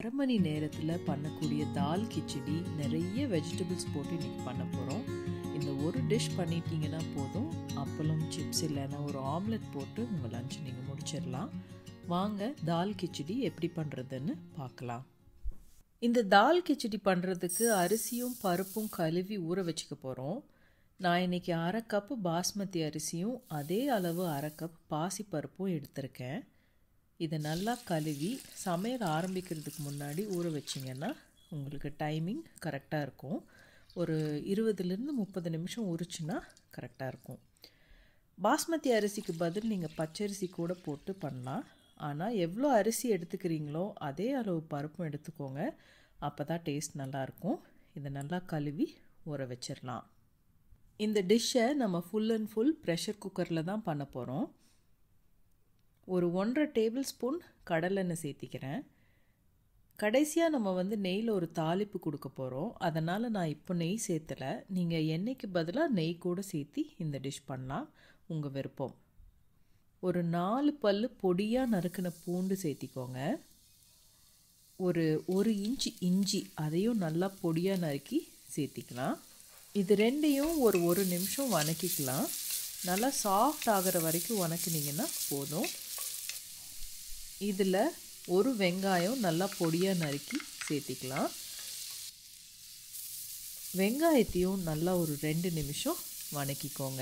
அரை மணி நேரத்தில் பண்ணக்கூடிய தால் கிச்சடி நிறைய வெஜிடபிள்ஸ் போட்டு இன்றைக்கி பண்ண போகிறோம் இந்த ஒரு டிஷ் பண்ணிட்டீங்கன்னா போதும் அப்பளம் சிப்ஸ் இல்லைன்னா ஒரு ஆம்லெட் போட்டு உங்கள் லஞ்ச் நீங்கள் முடிச்சிடலாம் வாங்க தால் கிச்சடி எப்படி பண்ணுறதுன்னு பார்க்கலாம் இந்த தால் கிச்சடி பண்ணுறதுக்கு அரிசியும் பருப்பும் கழுவி ஊற வச்சுக்க போகிறோம் நான் இன்றைக்கி அரை கப்பு பாஸ்மதி அரிசியும் அதே அளவு அரை கப் பாசிப்பருப்பும் எடுத்திருக்கேன் இதை நல்லா கழுவி சமையல் ஆரம்பிக்கிறதுக்கு முன்னாடி ஊற வச்சிங்கன்னா உங்களுக்கு டைமிங் கரெக்டாக இருக்கும் ஒரு இருபதுலேருந்து முப்பது நிமிஷம் ஊறிச்சுன்னா கரெக்டாக இருக்கும் பாஸ்மதி அரிசிக்கு பதில் நீங்கள் பச்சரிசி கூட போட்டு பண்ணலாம் ஆனால் எவ்வளோ அரிசி எடுத்துக்கிறீங்களோ அதே அளவு பருப்பும் எடுத்துக்கோங்க அப்போ தான் டேஸ்ட் நல்லாயிருக்கும் இதை நல்லா கழுவி ஊற வச்சிடலாம் இந்த டிஷ்ஷை நம்ம ஃபுல் அண்ட் ஃபுல் ப்ரெஷர் குக்கரில் தான் பண்ண போகிறோம் ஒரு ஒன்றரை டேபிள் ஸ்பூன் கடலெண்ணெய் சேர்த்திக்கிறேன் கடைசியாக நம்ம வந்து நெய்யில் ஒரு தாளிப்பு கொடுக்க போகிறோம் அதனால் நான் இப்போ நெய் சேர்த்தலை நீங்கள் எண்ணெய்க்கு பதிலாக நெய் கூட சேர்த்தி இந்த டிஷ் பண்ணலாம் உங்கள் விருப்பம் ஒரு நாலு பல் பொடியாக நறுக்கின பூண்டு சேர்த்திக்கோங்க ஒரு ஒரு இன்ச்சு இஞ்சி அதையும் நல்லா பொடியாக நறுக்கி சேர்த்திக்கலாம் இது ரெண்டையும் ஒரு ஒரு நிமிஷம் வணக்கிக்கலாம் நல்லா சாஃப்ட் ஆகிற வரைக்கும் வணக்கினீங்கன்னா போதும் இதில் ஒரு வெங்காயம் நல்லா பொடியாக நறுக்கி சேர்த்திக்கலாம் வெங்காயத்தையும் நல்லா ஒரு ரெண்டு நிமிஷம் வணக்கிக்கோங்க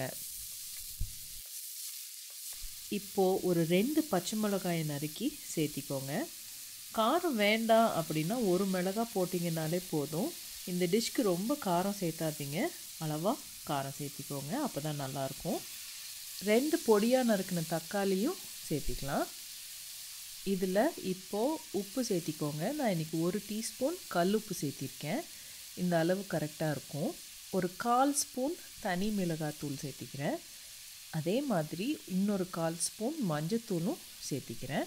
இப்போது ஒரு ரெண்டு பச்சை மிளகாயை நறுக்கி சேர்த்திக்கோங்க காரம் வேண்டாம் அப்படின்னா ஒரு மிளகாய் போட்டிங்கனாலே போதும் இந்த டிஷ்க்கு ரொம்ப காரம் சேர்த்தாதீங்க அளவாக காரம் சேர்த்திக்கோங்க அப்போ தான் நல்லாயிருக்கும் ரெண்டு பொடியாக நறுக்கின தக்காளியும் சேர்த்திக்கலாம் இதில் இப்போது உப்பு சேர்த்திக்கோங்க நான் இன்றைக்கி ஒரு டீஸ்பூன் கல் உப்பு சேர்த்திருக்கேன் இந்த அளவு கரெக்டாக இருக்கும் ஒரு கால் ஸ்பூன் தனி மிளகாத்தூள் சேர்த்திக்கிறேன் அதே மாதிரி இன்னொரு கால் ஸ்பூன் மஞ்சத்தூளும் சேர்த்திக்கிறேன்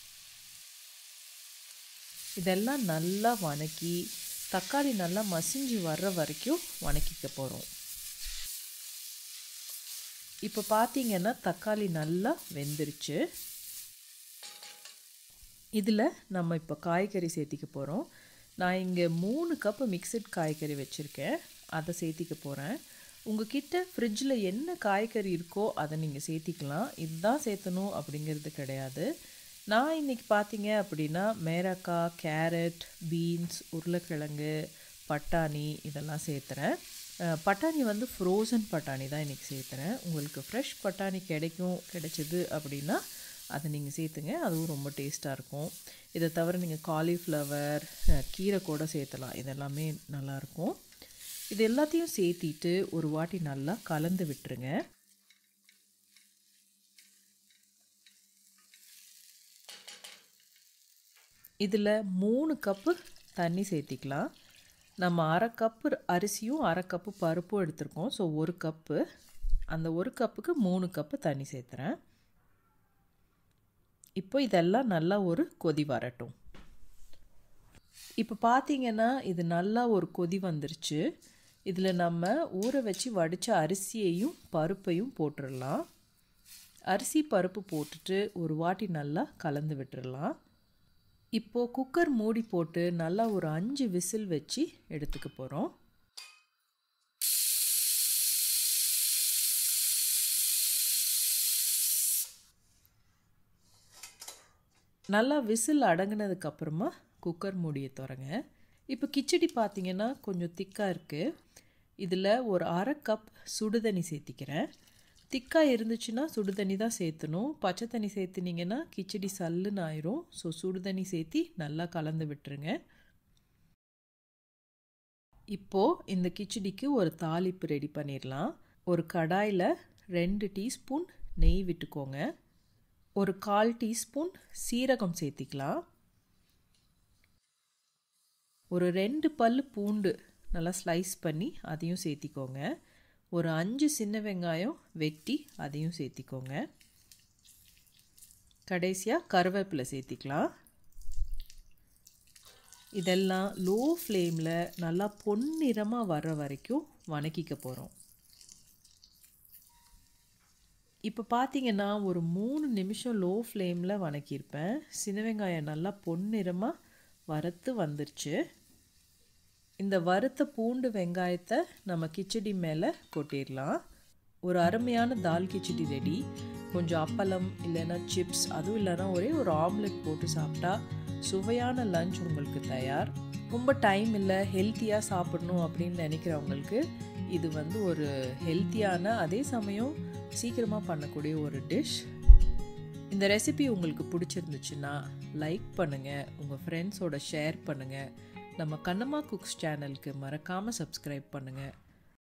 இதெல்லாம் நல்லா வணக்கி தக்காளி நல்லா மசிஞ்சு வர்ற வரைக்கும் வணக்கிக்க போகிறோம் இப்போ பார்த்தீங்கன்னா தக்காளி நல்லா வெந்துருச்சு இதில் நம்ம இப்போ காய்கறி சேர்த்திக்க போகிறோம் நான் இங்கே மூணு கப்பு மிக்சட் காய்கறி வச்சுருக்கேன் அதை சேர்த்திக்க போகிறேன் உங்ககிட்ட ஃப்ரிட்ஜில் என்ன காய்கறி இருக்கோ அதை நீங்கள் சேர்த்திக்கலாம் இதுதான் சேர்த்தணும் அப்படிங்கிறது கிடையாது நான் இன்றைக்கி பார்த்தீங்க அப்படின்னா மேரக்காய் கேரட் பீன்ஸ் உருளைக்கிழங்கு பட்டாணி இதெல்லாம் சேர்த்துறேன் பட்டாணி வந்து ஃப்ரோசன் பட்டாணி தான் இன்றைக்கி சேர்த்துறேன் உங்களுக்கு ஃப்ரெஷ் பட்டாணி கிடைக்கும் கிடைச்சிது அப்படின்னா அதை நீங்கள் சேர்த்துங்க அதுவும் ரொம்ப டேஸ்ட்டாக இருக்கும் இதை தவிர நீங்கள் காலிஃப்ளவர் கீரை கூட சேர்த்தலாம் இதெல்லாமே நல்லாயிருக்கும் இது எல்லாத்தையும் சேர்த்திட்டு ஒரு வாட்டி நல்லா கலந்து விட்டுருங்க இதில் மூணு கப்பு தண்ணி சேர்த்திக்கலாம் நம்ம அரை கப்பு அரிசியும் அரை கப்பு பருப்பும் எடுத்திருக்கோம் ஸோ ஒரு கப்பு அந்த ஒரு கப்புக்கு மூணு கப்பு தண்ணி சேர்த்துறேன் இப்போ இதெல்லாம் நல்லா ஒரு கொதி வரட்டும் இப்போ பார்த்தீங்கன்னா இது நல்லா ஒரு கொதி வந்துருச்சு இதில் நம்ம ஊற வச்சு வடித்த அரிசியையும் பருப்பையும் போட்டுடலாம் அரிசி பருப்பு போட்டுட்டு ஒரு வாட்டி நல்லா கலந்து விட்டுடலாம் இப்போது குக்கர் மூடி போட்டு நல்லா ஒரு அஞ்சு விசில் வச்சு எடுத்துக்க போகிறோம் நல்லா விசில் அடங்கினதுக்கப்புறமா குக்கர் மூடியை திறங்க இப்போ கிச்சடி பார்த்தீங்கன்னா கொஞ்சம் திக்காக இருக்குது இதில் ஒரு அரை கப் சுடுதண்ணி சேர்த்திக்கிறேன் திக்காக இருந்துச்சுன்னா சுடு தண்ணி தான் சேர்த்தணும் பச்சை தண்ணி சேர்த்துனீங்கன்னா கிச்சடி சல்லுன்னு ஆயிரும் ஸோ சுடு தண்ணி சேர்த்தி நல்லா கலந்து விட்டுருங்க இப்போது இந்த கிச்சடிக்கு ஒரு தாளிப்பு ரெடி பண்ணிடலாம் ஒரு கடாயில் ரெண்டு டீஸ்பூன் நெய் விட்டுக்கோங்க ஒரு கால் டீஸ்பூன் சீரகம் சேர்த்திக்கலாம் ஒரு ரெண்டு பல் பூண்டு நல்லா ஸ்லைஸ் பண்ணி அதையும் சேர்த்திக்கோங்க ஒரு அஞ்சு சின்ன வெங்காயம் வெட்டி அதையும் சேர்த்திக்கோங்க கடைசியாக கருவேப்பிலை சேர்த்திக்கலாம் இதெல்லாம் லோ ஃப்ளேமில் நல்லா பொன்னிறமாக வர்ற வரைக்கும் வணக்கிக்க போகிறோம் இப்போ பார்த்தீங்கன்னா ஒரு மூணு நிமிஷம் லோ ஃப்ளேமில் வணக்கியிருப்பேன் சின்ன வெங்காயம் நல்லா பொன்னிறமாக வறுத்து வந்துருச்சு இந்த வறுத்த பூண்டு வெங்காயத்தை நம்ம கிச்சடி மேலே கொட்டிடலாம் ஒரு அருமையான தால் கிச்சடி ரெடி கொஞ்சம் அப்பளம் இல்லைன்னா சிப்ஸ் அதுவும் இல்லைன்னா ஒரே ஒரு ஆம்லெட் போட்டு சாப்பிட்டா சுவையான லஞ்ச் உங்களுக்கு தயார் ரொம்ப டைம் இல்லை ஹெல்த்தியாக சாப்பிடணும் அப்படின்னு நினைக்கிறவங்களுக்கு இது வந்து ஒரு ஹெல்த்தியான அதே சமயம் சீக்கிரமாக பண்ணக்கூடிய ஒரு டிஷ் இந்த ரெசிபி உங்களுக்கு பிடிச்சிருந்துச்சுன்னா லைக் பண்ணுங்கள் உங்கள் ஃப்ரெண்ட்ஸோட ஷேர் பண்ணுங்கள் நம்ம கண்ணம்மா குக்ஸ் சேனலுக்கு மறக்காமல் சப்ஸ்கிரைப் பண்ணுங்கள்